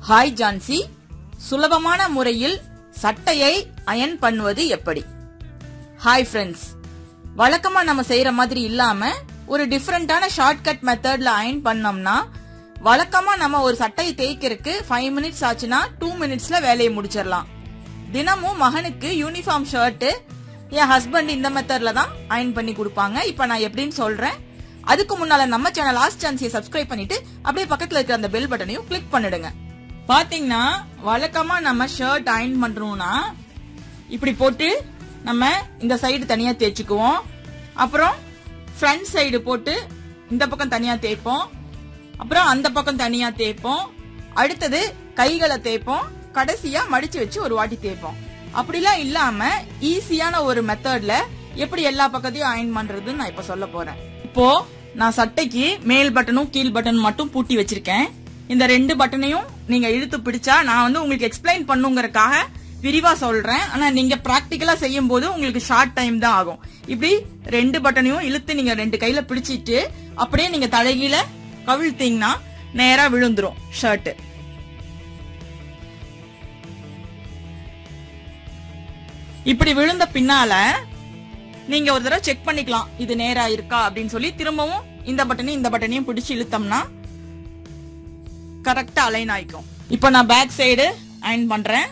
hi Jhansi சுலபமான முறையில் சட்டையை அயன் பண்ணுவது எப்படி ஹாய் ஃப்ரெண்ட்ஸ் வழக்கமா நம்ம செய்யற மாதிரி இல்லாம ஒரு டிஃப்ரெண்டான ஷார்ட்கட் மெத்தட்ல அயன் பண்ணோம்னா வழக்கமா நம்ம ஒரு சட்டையை தேய்க்கிறதுக்கு ஃபைவ் மினிட்ஸ் ஆச்சுன்னா டூ மினிட்ஸ்ல வேலையை முடிச்சிடலாம் தினமும் மகனுக்கு யூனிஃபார்ம் ஷர்ட் என் ஹஸ்பண்ட் இந்த மெத்தட்ல தான் அயன் பண்ணி கொடுப்பாங்க இப்போ நான் எப்படின்னு சொல்றேன் அதுக்கு முன்னால நம்ம சேனல் லாஸ்ட் சான்ஸியை சப்ஸ்கிரைப் பண்ணிட்டு அப்படியே பக்கத்துல இருக்கிற அந்த பெல் பட்டனையும் கிளிக் பண்ணிடுங்க பாத்தீங்கன்னா வழக்கமா நம்ம ஷர்ட் அயன் பண்றோம்னா இப்படி போட்டு நம்ம இந்த சைடு தனியா தேய்ச்சிக்குவோம் அப்புறம் ஃப்ரண்ட் சைடு போட்டு இந்த பக்கம் தனியா தேய்ப்போம் அப்புறம் அந்த பக்கம் தனியா தேய்ப்போம் அடுத்தது கைகளை தேய்ப்போம் கடைசியா மடிச்சு வச்சு ஒரு வாட்டி தேய்ப்போம் அப்படிலாம் இல்லாம ஈஸியான ஒரு மெத்தட்ல எப்படி எல்லா பக்கத்தையும் அயன் பண்றதுன்னு நான் இப்ப சொல்ல போறேன் இப்போ நான் சட்டைக்கு மேல் பட்டனும் கீழ் பட்டன் மட்டும் பூட்டி வச்சிருக்கேன் இந்த ரெண்டு பட்டனையும் நீங்க இழுத்து பிடிச்சா நான் வந்து உங்களுக்கு எக்ஸ்பிளைன் பண்ணுங்கறக்காக விரிவா சொல்றேன் ஆனா நீங்க பிராக்டிக்கலா செய்யும் போது உங்களுக்கு ஷார்ட் டைம் தான் ஆகும் இப்படி ரெண்டு பட்டனையும் இழுத்து நீங்க ரெண்டு கையில பிடிச்சிட்டு அப்படியே நீங்க தலைகீழ கவிழ்த்தீங்கன்னா நேரா விழுந்துரும் ஷர்ட் இப்படி விழுந்த பின்னால நீங்க ஒரு தடவை செக் பண்ணிக்கலாம் இது நேரா இருக்கா அப்படின்னு சொல்லி திரும்பவும் இந்த பட்டனையும் இந்த பட்டனையும் பிடிச்சு இழுத்தோம்னா கரெக்டா அலைன் ஆயிக்கும் இப்போ நான் பேக் சைடு அயன் பண்றேன்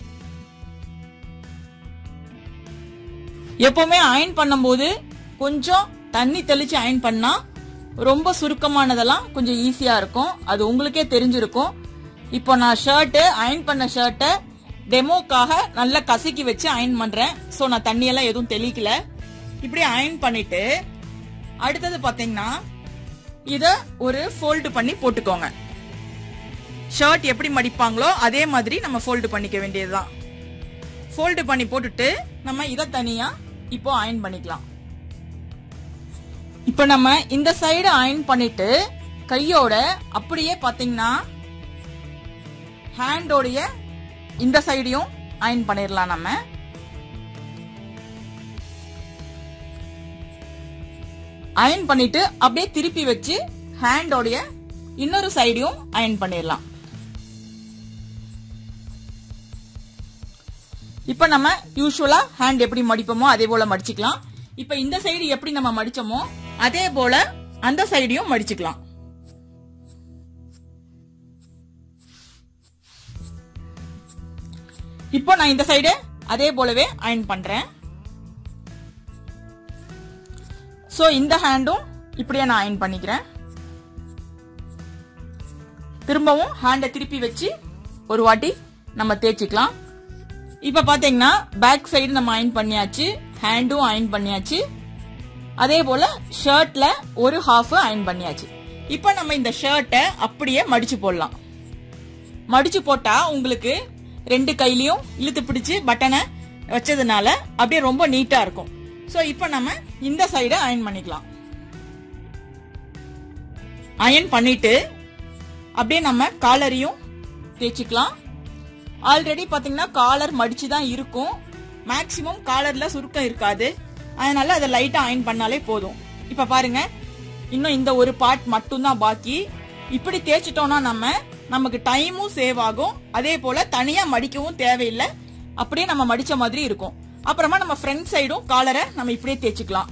எப்பவுமே அயன் பண்ணும்போது கொஞ்சம் தண்ணி தெளிச்சு அயன் பண்ணா ரொம்ப சுருக்கமானதெல்லாம் கொஞ்சம் ஈஸியா இருக்கும் அது உங்களுக்கே தெரிஞ்சிருக்கும் இப்போ நான் ஷர்ட்டு அயன் பண்ண ஷர்ட்டை டெமோக்காக நல்லா கசக்கி வச்சு அயன் பண்றேன் ஸோ நான் தண்ணியெல்லாம் எதுவும் தெளிக்கல இப்படி அயன் பண்ணிட்டு அடுத்தது பாத்தீங்கன்னா இத ஒரு ஃபோல்டு பண்ணி போட்டுக்கோங்க ஷர்ட் எப்படி மடிப்பாங்களோ அதே மாதிரி நம்ம ஃபோல்டு பண்ணிக்க வேண்டியதுதான் ஃபோல்டு பண்ணி போட்டுட்டு நம்ம இதை தனியா இப்போ அயன் பண்ணிக்கலாம் இப்போ நம்ம இந்த சைடு அயன் பண்ணிட்டு கையோட அப்படியே பாத்தீங்கன்னா ஹேண்டோடைய இந்த சைடையும் அயன் பண்ணிடலாம் நம்ம அயன் பண்ணிட்டு அப்படியே திருப்பி வச்சு ஹேண்டோடைய இன்னொரு சைடையும் அயன் பண்ணிடலாம் இப்ப நம்ம யூஸ்வலா ஹேண்ட் எப்படி மடிப்போமோ அதே போல மடிச்சுக்கலாம் இப்ப இந்த சைடு எப்படி நம்ம மடிச்சோமோ அதே போல அந்த சைடையும் மடிச்சுக்கலாம் இப்போ நான் இந்த சைடு அதே போலவே அயன் பண்றேன் சோ இந்த ஹேண்டும் இப்படியே நான் அயன் பண்ணிக்கிறேன் திரும்பவும் ஹேண்டை திருப்பி வச்சு ஒரு வாட்டி நம்ம தேய்ச்சிக்கலாம் இப்ப பாத்தீங்கன்னா பேக் சைடு நம்ம அயன் பண்ணியாச்சு ஹேண்டும் அயன் பண்ணியாச்சு அதே போல ஷர்ட்ல ஒரு ஹாஃப் அயன் பண்ணியாச்சு இப்ப நம்ம இந்த ஷர்ட்டை அப்படியே மடிச்சு போடலாம் மடிச்சு போட்டா உங்களுக்கு ரெண்டு கையிலயும் இழுத்து பிடிச்சு பட்டனை வச்சதுனால அப்படியே ரொம்ப நீட்டா இருக்கும் சோ இப்ப நம்ம இந்த சைடு அயன் பண்ணிக்கலாம் அயன் பண்ணிட்டு அப்படியே நம்ம காலரையும் தேய்ச்சிக்கலாம் ஆல்ரெடி பாத்தீங்கன்னா காலர் மடிச்சு தான் இருக்கும் மேக்சிமம் காலர்ல சுருக்கம் இருக்காது அதனால அதை லைட்டா அயன் பண்ணாலே போதும் இப்ப பாருங்க இன்னும் இந்த ஒரு பார்ட் மட்டும் தான் பாக்கி இப்படி தேய்ச்சிட்டோம்னா நம்ம நமக்கு டைமும் சேவ் ஆகும் அதே போல தனியா மடிக்கவும் தேவையில்லை அப்படியே நம்ம மடிச்ச மாதிரி இருக்கும் அப்புறமா நம்ம ஃப்ரண்ட் சைடும் காலரை நம்ம இப்படியே தேய்ச்சிக்கலாம்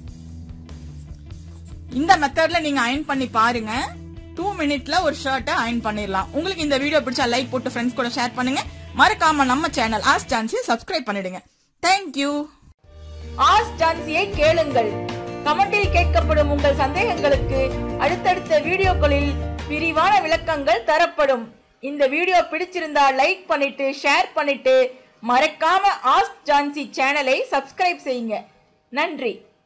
இந்த மெத்தட்ல நீங்க அயன் பண்ணி பாருங்க டூ மினிட்ல ஒரு ஷர்ட்டை அயன் பண்ணிடலாம் உங்களுக்கு இந்த வீடியோ பிடிச்சா லைக் போட்டு ஃப்ரெண்ட்ஸ் கூட ஷேர் பண்ணுங்க மறக்காம நம்ம சேனல் ஆஸ் சான்ஸை சப்ஸ்கிரைப் பண்ணிடுங்க தேங்க்யூ ஆஸ் சான்ஸியை கேளுங்கள் கமெண்டில் கேட்கப்படும் உங்கள் சந்தேகங்களுக்கு அடுத்தடுத்த வீடியோக்களில் விரிவான விளக்கங்கள் தரப்படும் இந்த வீடியோ பிடிச்சிருந்தா லைக் பண்ணிட்டு ஷேர் பண்ணிட்டு மறக்காம ஆஸ்க் ஜான்சி சேனலை சப்ஸ்கிரைப் செய்யுங்க நன்றி